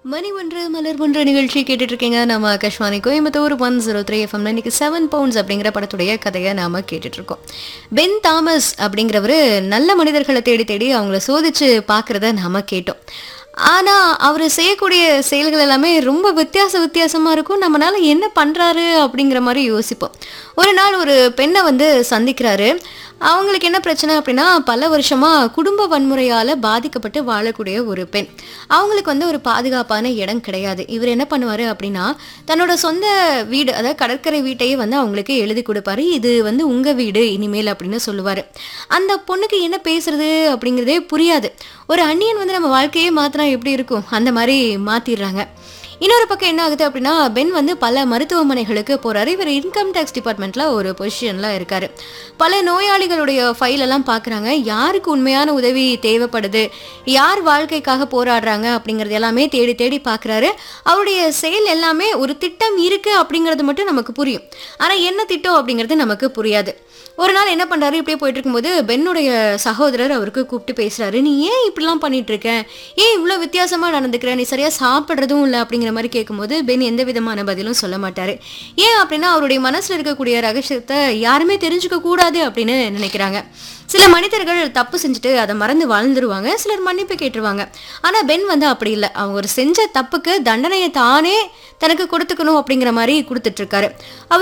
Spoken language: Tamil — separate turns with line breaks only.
மணி ஒன்று மலர் ஒன்று நிகழ்ச்சி கேட்டுட்டு இருக்கீங்க நம்ம Akashvani Coimbatore one zero three எஃப்எம்ல இன்னைக்கு செவன் பவுண்ட்ஸ் அப்படிங்கிற படத்துடைய கதையை நாம கேட்டுட்டு இருக்கோம் பென் தாமஸ் அப்படிங்கிறவரு நல்ல மனிதர்களை தேடி தேடி அவங்கள சோதிச்சு பார்க்கறத நாம கேட்டோம் ஆனா அவர் செய்யக்கூடிய செயல்கள் எல்லாமே ரொம்ப வித்தியாச வித்தியாசமா இருக்கும் நம்மனால என்ன பண்றாரு அப்படிங்கிற மாதிரி யோசிப்போம் ஒரு நாள் ஒரு பெண்ணை வந்து சந்திக்கிறாரு அவங்களுக்கு என்ன பிரச்சனை அப்படின்னா பல வருஷமா குடும்ப வன்முறையால பாதிக்கப்பட்டு வாழக்கூடிய ஒரு பெண் அவங்களுக்கு வந்து ஒரு பாதுகாப்பான இடம் கிடையாது இவர் என்ன பண்ணுவாரு அப்படின்னா தன்னோட சொந்த வீடு அதாவது கடற்கரை வீட்டையே வந்து அவங்களுக்கு எழுதி கொடுப்பாரு இது வந்து உங்க வீடு இனிமேல் அப்படின்னு சொல்லுவாரு அந்த பொண்ணுக்கு என்ன பேசுறது அப்படிங்கிறதே புரியாது ஒரு அந்நியன் வந்து நம்ம வாழ்க்கையே மாத்தினா எப்படி இருக்கும் அந்த மாதிரி மாத்திடுறாங்க இன்னொரு பக்கம் என்ன ஆகுது அப்படின்னா பென் வந்து பல மருத்துவமனைகளுக்கு போறாரு இவர் இன்கம் டேக்ஸ் டிபார்ட்மெண்ட்ல ஒரு பொசிஷன்ல இருக்காரு பல நோயாளிகளுடைய ஃபைல் எல்லாம் பார்க்குறாங்க யாருக்கு உண்மையான உதவி தேவைப்படுது யார் வாழ்க்கைக்காக போராடுறாங்க அப்படிங்கிறது எல்லாமே தேடி தேடி பார்க்குறாரு அவருடைய செயல் எல்லாமே ஒரு திட்டம் இருக்கு அப்படிங்கிறது மட்டும் நமக்கு புரியும் ஆனால் என்ன திட்டம் அப்படிங்கிறது நமக்கு புரியாது ஒரு நாள் என்ன பண்றாரு இப்படியே போயிட்டு இருக்கும்போது பென்னுடைய சகோதரர் அவருக்கு கூப்பிட்டு பேசுறாரு நீ ஏன் இப்படிலாம் பண்ணிட்டு இருக்க ஏன் இவ்வளோ வித்தியாசமா நடந்துக்கிற நீ சரியா சாப்பிட்றதும் இல்லை அப்படிங்கிற மாதிரி கேட்கும்போது பென் எந்த விதமான பதிலும் சொல்ல மாட்டாரு ஏன் அப்படின்னா அவருடைய மனசுல இருக்கக்கூடிய ரகசியத்தை யாருமே தெரிஞ்சுக்க கூடாது அப்படின்னு நினைக்கிறாங்க சில மனிதர்கள் தப்பு செஞ்சுட்டு அதை மறந்து வாழ்ந்துருவாங்க சிலர் மன்னிப்பு கேட்டுருவாங்க ஆனா பென் வந்து அப்படி இல்லை அவங்க ஒரு செஞ்ச தப்புக்கு தண்டனையை தானே தனக்கு கொடுத்துக்கணும் அப்படிங்கிற மாதிரி கொடுத்துட்டு இருக்காரு அவர்